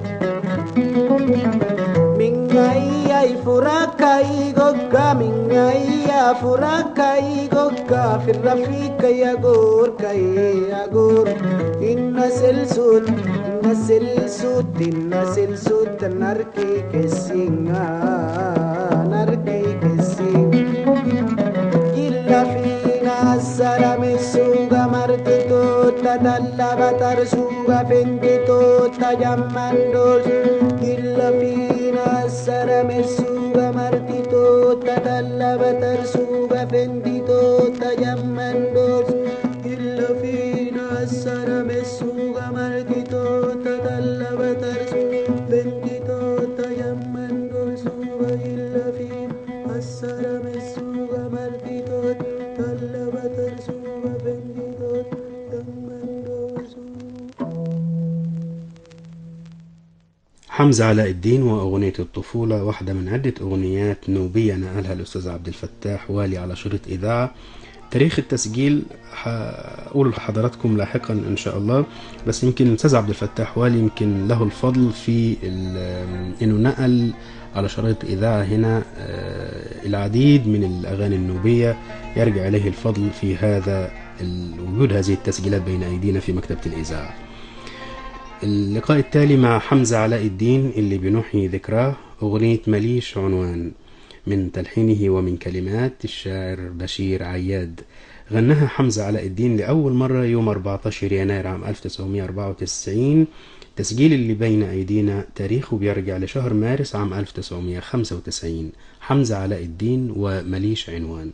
Mingaya furakai gogga mingaya furakai gogga firrafika ya gor kai ya gor inna selsut inna selsut inna selsut narki kesinga narki kesing Gilla fina salame suga martito tadalla batar suga fendito tajammandos Gilla fina salame suga martito tadalla batar suga fendito tajammandos Gilla fina salame suga martito tadalla batar suga fendito tajammandos suga gilla fina salame suga martito tadalla batar suga fendito tajammandos حمزة علاء الدين وأغنية الطفولة واحدة من عدة أغنيات نوبية نقلها الأستاذ عبد الفتاح والي على شريط إذاعة تاريخ التسجيل هقول لحضراتكم لاحقا إن شاء الله بس يمكن الأستاذ عبد الفتاح والي يمكن له الفضل في ال- إنه نقل على شريط إذاعة هنا آه، العديد من الأغاني النوبية يرجع إليه الفضل في هذا ال- وجود هذه التسجيلات بين أيدينا في مكتبة الإذاعة اللقاء التالي مع حمزة علاء الدين اللي بنحيي ذكراه أغنية مليش عنوان من تلحينه ومن كلمات الشاعر بشير عياد غناها حمزة علاء الدين لأول مرة يوم 14 يناير عام 1994 تسجيل اللي بين أيدينا تاريخه بيرجع لشهر مارس عام 1995 حمزة علاء الدين ومليش عنوان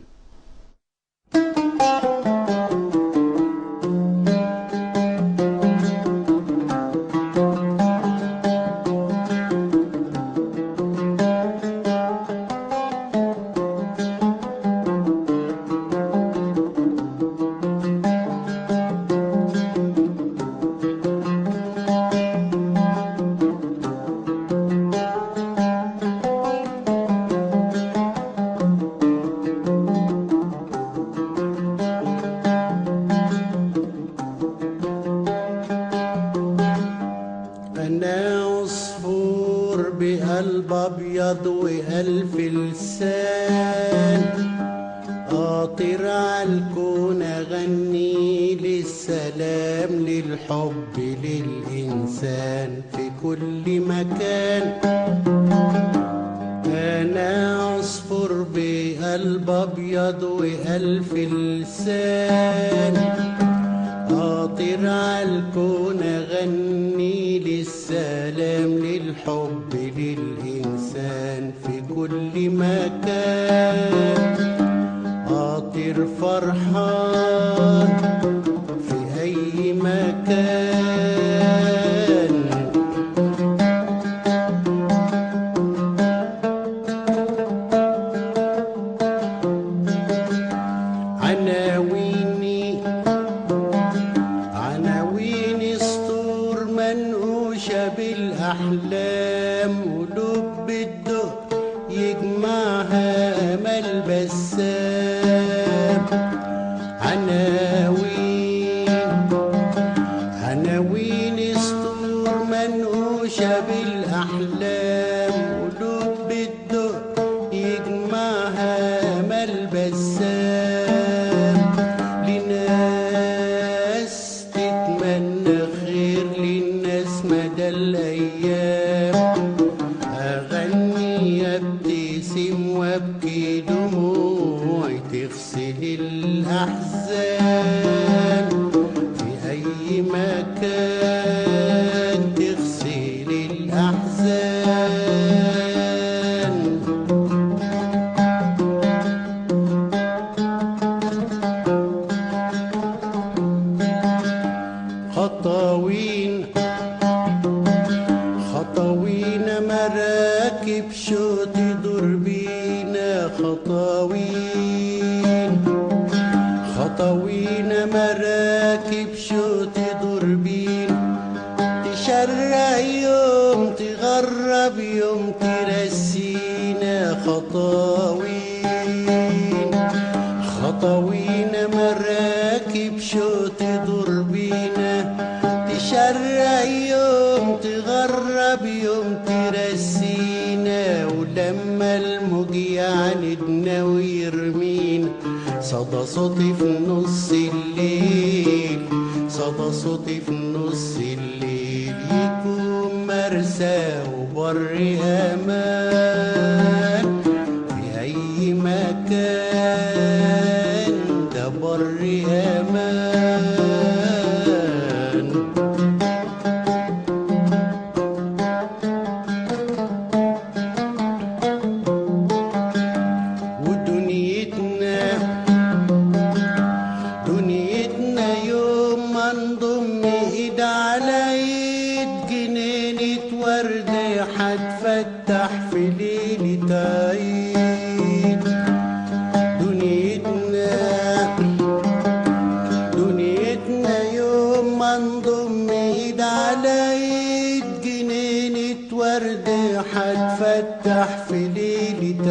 أنا عصفور بقلب أبيض وألف لسان أطير عالكون أغني للسلام للحب للإنسان في كل مكان أنا عصفور بقلب أبيض وألف لسان أطير عالكون أغني للسلام للحب للإنسان في كل مكان أطير فرحان في أي مكان عناويني عناوين سطور منقوشة بالأحلام ولب الدق يجمعها أمل بسام عناوين عناوين سطور منقوشة بالأحلام ولب الدق يجمعها أمل بسام لناس تتمنى خير للناس مدى الأيام أغني أبتسم وأبكي دموعي تغسل الأحزان في أي مكان تغسل الأحزان خطاوين خطاوين مراكب شوط دربينا خطاوين خطاوين مراكب شوط دربين تشرق يوم تغرب يوم ترسينا خطاوين خطاوين مراكب شوط دربينا تشرق يوم تغرب يوم ترسينا ولما الموج يعاندنا ويرمينا صدى صوتي في نص الليل صدى صوتي في نص الليل يكون مرسى وبر امان في اي مكان ده بر امان ودنيتنا دنيتنا يوم ما نضم ايد على ايد جنينة ورد هتفتح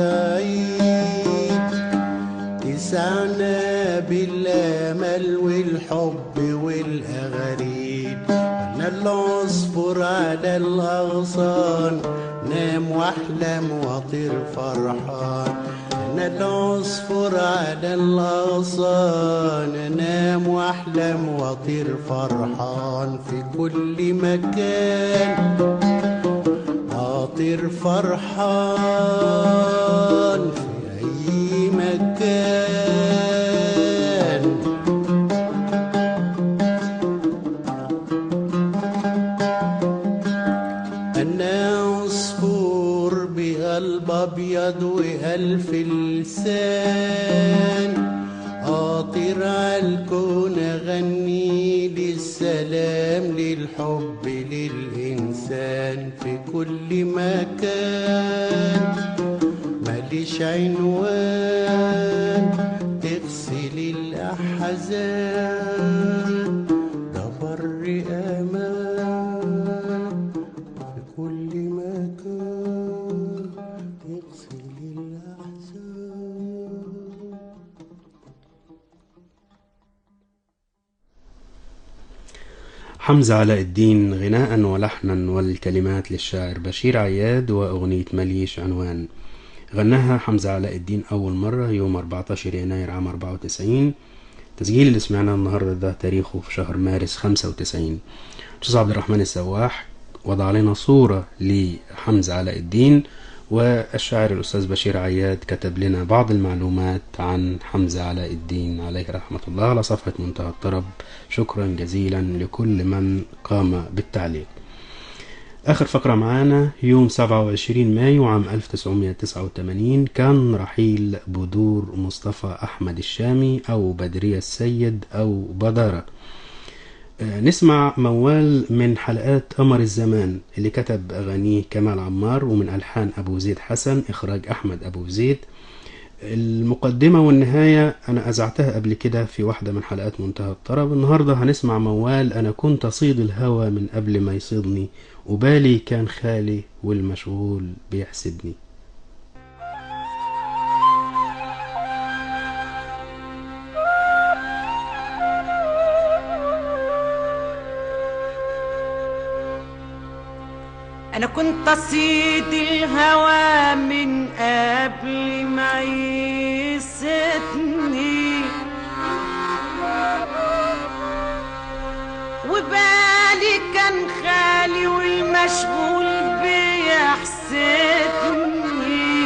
عيد تسعنا بالامل والحب والاغاريد وانا العصفور على الاغصان نام واحلم واطير فرحان انا العصفور على الاغصان انام واحلم واطير فرحان في كل مكان اطير فرحان في اي مكان أنا عصفور بقلب أبيض وألف لسان أطير عالكون أغني للسلام للحب للإنسان في كل مكان ماليش عنوان تغسل الأحزان ده بر أمان في كل مكان تغسل الأحزان حمزة علاء الدين غناء ولحنا والكلمات للشاعر بشير عياد وأغنية مليش عنوان غناها حمزة علاء الدين أول مرة يوم 14 يناير عام 94 تسجيل اللي سمعناه النهاردة ده تاريخه في شهر مارس 95 أستاذ عبد الرحمن السواح وضع لنا صورة لحمزة علاء الدين والشاعر الأستاذ بشير عياد كتب لنا بعض المعلومات عن حمزة علاء الدين عليه رحمة الله على صفحة منتهى الطرب شكرا جزيلا لكل من قام بالتعليق آخر فقرة معانا يوم 27 مايو عام 1989 كان رحيل بدور مصطفى أحمد الشامي أو بدرية السيد أو بدارة آه، نسمع موال من حلقات قمر الزمان اللي كتب أغانيه كمال عمار ومن ألحان أبو زيد حسن إخراج أحمد أبو زيد المقدمة والنهاية أنا أزعتها قبل كده في واحدة من حلقات منتهى الطرب النهاردة هنسمع موال أنا كنت أصيد الهوى من قبل ما يصيدني وبالي كان خالي والمشغول بيحسدني انا كنت اصيد الهوى من قبل ما يسيتني وبالي كان خالي والمشغول بيحسدني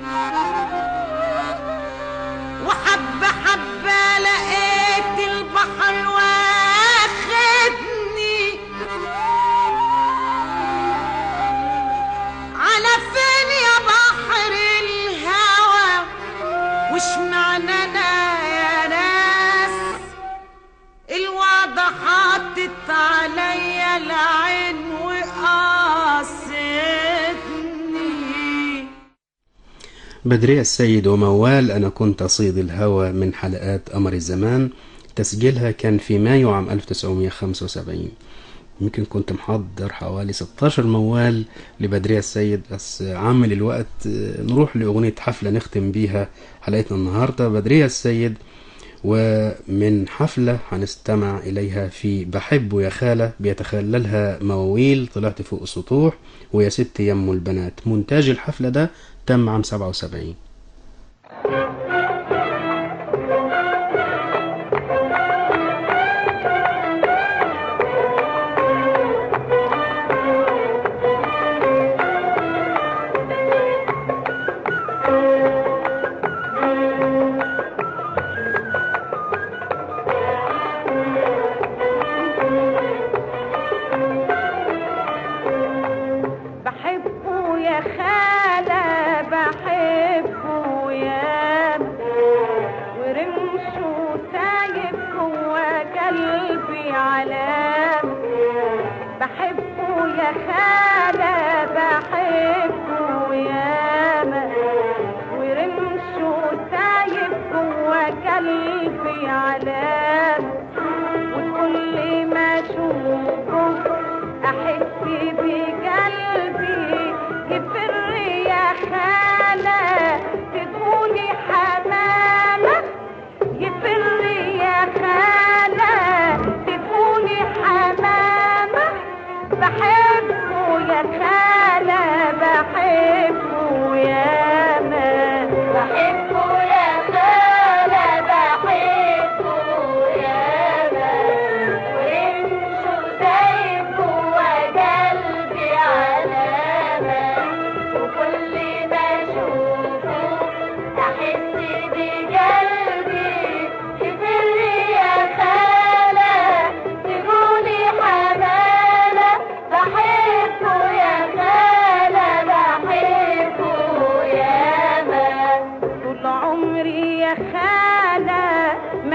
وحبة حبة لقيت البحر واخدني على فين يا بحر الهوى وش معنى انا يا ناس الوضع حاطط عليا العين وقاصدني بدرية السيد وموال أنا كنت أصيد الهوى من حلقات قمر الزمان تسجيلها كان في مايو عام 1975 يمكن كنت محضر حوالي 16 موال لبدرية السيد بس عامل الوقت آه، نروح لأغنية حفلة نختم بيها حلقتنا النهاردة بدرية السيد ومن حفلة هنستمع إليها في بحبه يا خالة بيتخللها مواويل طلعت فوق السطوح ويا ست يم البنات مونتاج الحفلة ده تم عام 77 بحبه يا خالة بحبه يا ورمشه سايب جوا قلبي علام بحبه يا خالة بحبه يا ورمشه سايب جوا قلبي علام وكل ما اشوفه احس بقلبي يفر يا خالة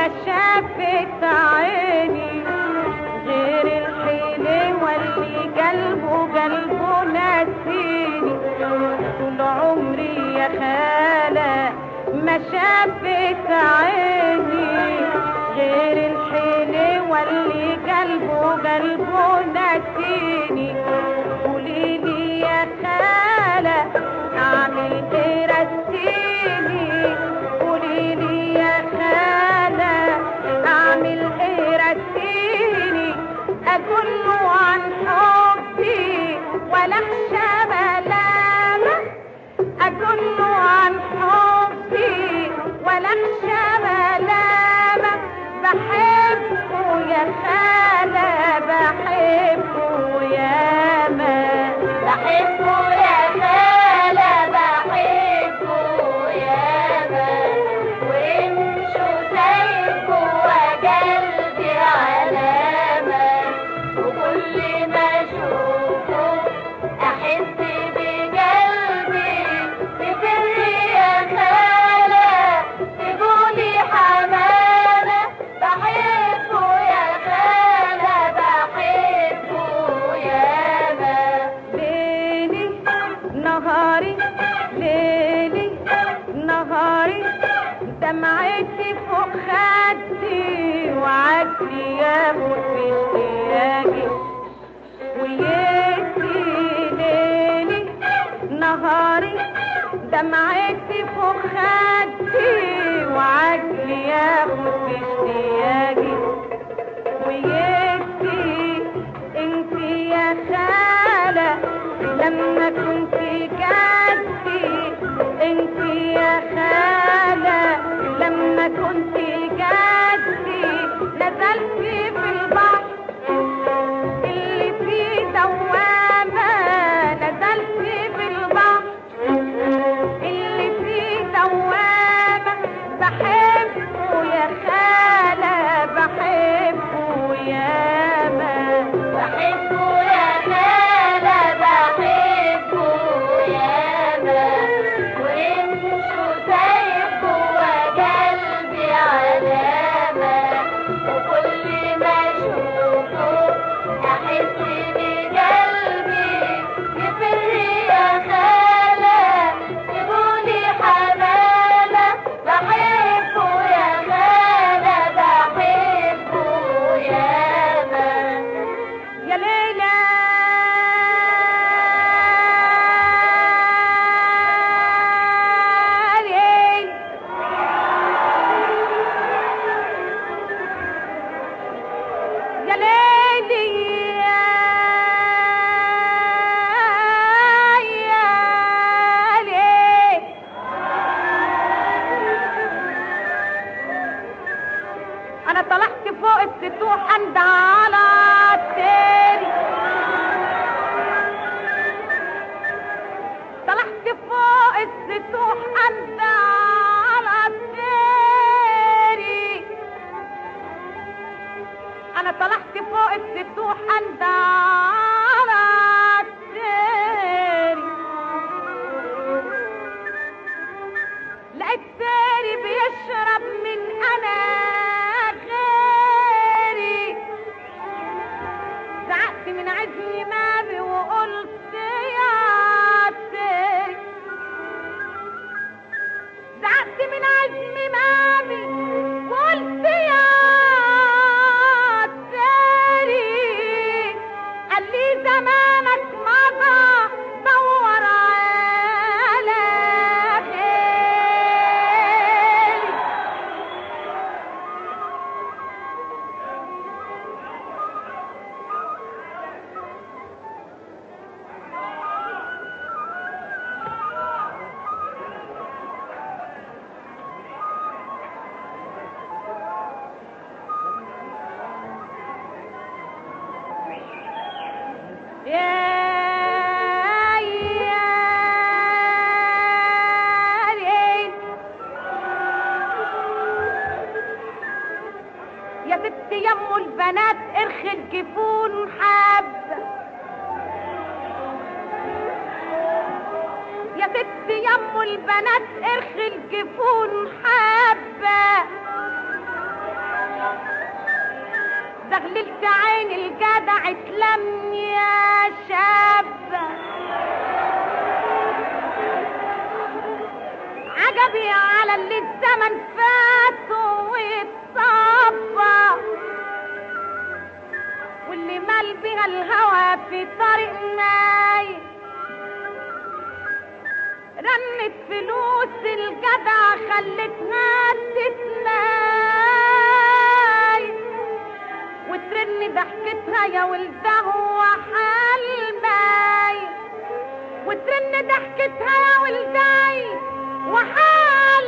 شافت عيني غير الحلو اللي قلبه قلبه ناسيني طول عمري يا خالة ما شافت عيني غير الحلو اللي قلبه قلبه ناسيني قوليلي يا خالة اعمل ايه رسيني قوليلي يا خالة اعمل ايه رسيني اقول له عن حبي ولا اخشى ملامه اقول له عن حبي ولا اخشى ملامه بحبه يا خالة بحبه يا ما بحبه يا خالة بحبه يا ما وانشو سايب جوا قلبي علامة وكل ما اشوفه احس بقلبي تفر يا خالة تقولي حمامة بحبه يا خالة بحبه يا ما ليلي نهاري ليلي نهاري دمعتي فوق خدي وعدي يا موت في اشتياقي ويتي ليلي نهاري دمعتي فوق خدي وعقلي ياخد في اشتياقي ويتي انت يا خالة لما كنت جدي انت يا خالة لما كنت جدي نزلت في البحر اللي فيه دوامة نزلت في البحر اللي فيه دوامة بحبه يا خالة بحبه يا ما بحبه يا خالة بحبه يا ما وانشو سايب جوا قلبي علامة وكل ما اشوفه احس بقلبي يفر يا خالة تقولي حمامة بحبه يا خالة بحبه يا ما يا ليلى ليل يا ليلي يا يا ليل انا طلعت فوق السطوح عند على التاني طلعت فوق السطوح عند على التاني انا طلعت فوق السطوح عند على التاني لقيت تاني بيشرب من انا غيري زعقت من عزمي مامي وقلت يا تاني زعقت من عزمي مامي وقلت يا تاني قال لي زمانك مضى دور على خيري يا يا ليل يا ست يمو البنات ارخي الجفون حابة يا ست يمو البنات ارخي الجفون حابة زغللت عين الجدع اتلم يا شاب عجبي على اللي الزمن فات واتصفى واللي مال بها الهوى في طريق ماي رنت فلوس الجدع خلتها تتناي وترن ضحكتها يا ولده وحال ماي وترن ضحكتها يا ولداي وحال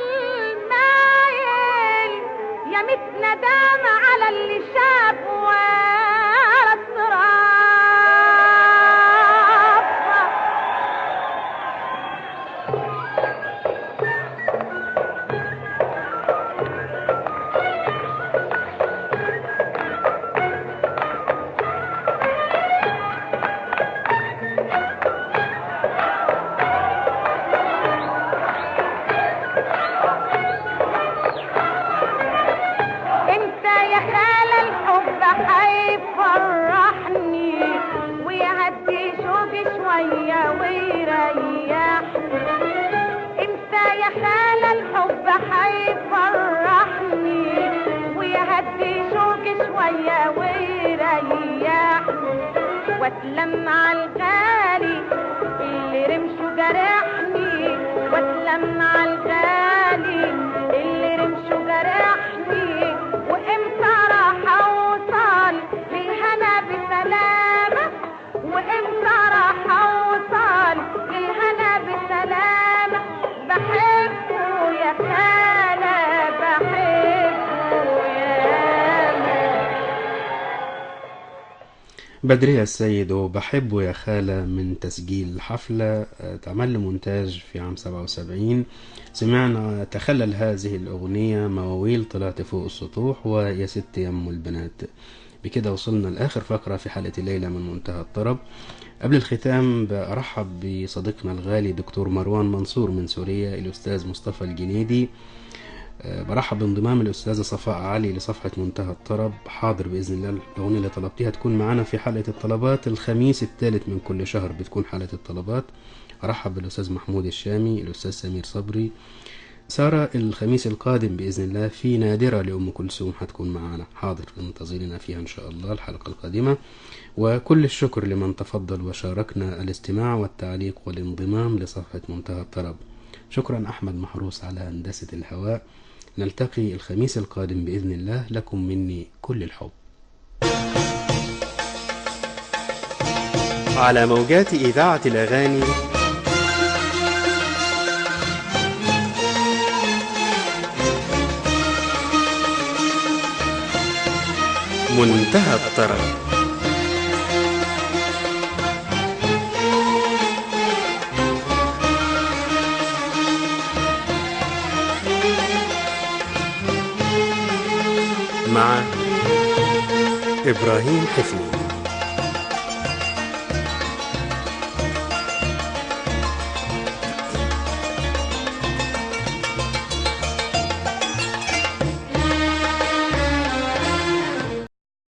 مايل يا ميت ندامة على اللي شاف ورا الصراف انت يا خالة الحب هيفرحني ويهدي شوقي شوية ويريحني انت يا خالة الحب هيفرحني ويهدي شوقي شوية ويريحني واتلم على الغالي اللي رمشه جرحني واتلم على الغالي اللي رمشه جرحني وامتى راح اوصل للهنا بسلامة وامتى راح اوصل للهنا بسلامة بحبه يا خالة بحبه يا بدرية السيد وبحبه يا خالة من تسجيل حفلة آه، تعمل مونتاج في عام 77 سمعنا تخلل هذه الأغنية مواويل طلعت فوق السطوح ويا ست يم البنات بكده وصلنا لآخر فقرة في حلقة الليلة من منتهى الطرب قبل الختام برحب بصديقنا الغالي دكتور مروان منصور من سوريا الأستاذ مصطفى الجنيدي آه، برحب بانضمام الأستاذة صفاء علي لصفحة منتهى الطرب حاضر بإذن الله الأغنية اللي طلبتيها تكون معنا في حلقة الطلبات الخميس الثالث من كل شهر بتكون حلقة الطلبات أرحب بالأستاذ محمود الشامي الأستاذ سمير صبري سارة الخميس القادم بإذن الله في نادرة لأم كلثوم هتكون معنا حاضر انتظرنا فيها إن شاء الله الحلقة القادمة وكل الشكر لمن تفضل وشاركنا الاستماع والتعليق والانضمام لصفحة منتهى الطرب شكرا أحمد محروس على هندسة الهواء نلتقي الخميس القادم بإذن الله لكم مني كل الحب على موجات إذاعة الأغاني منتهى الطرب مع إبراهيم حفني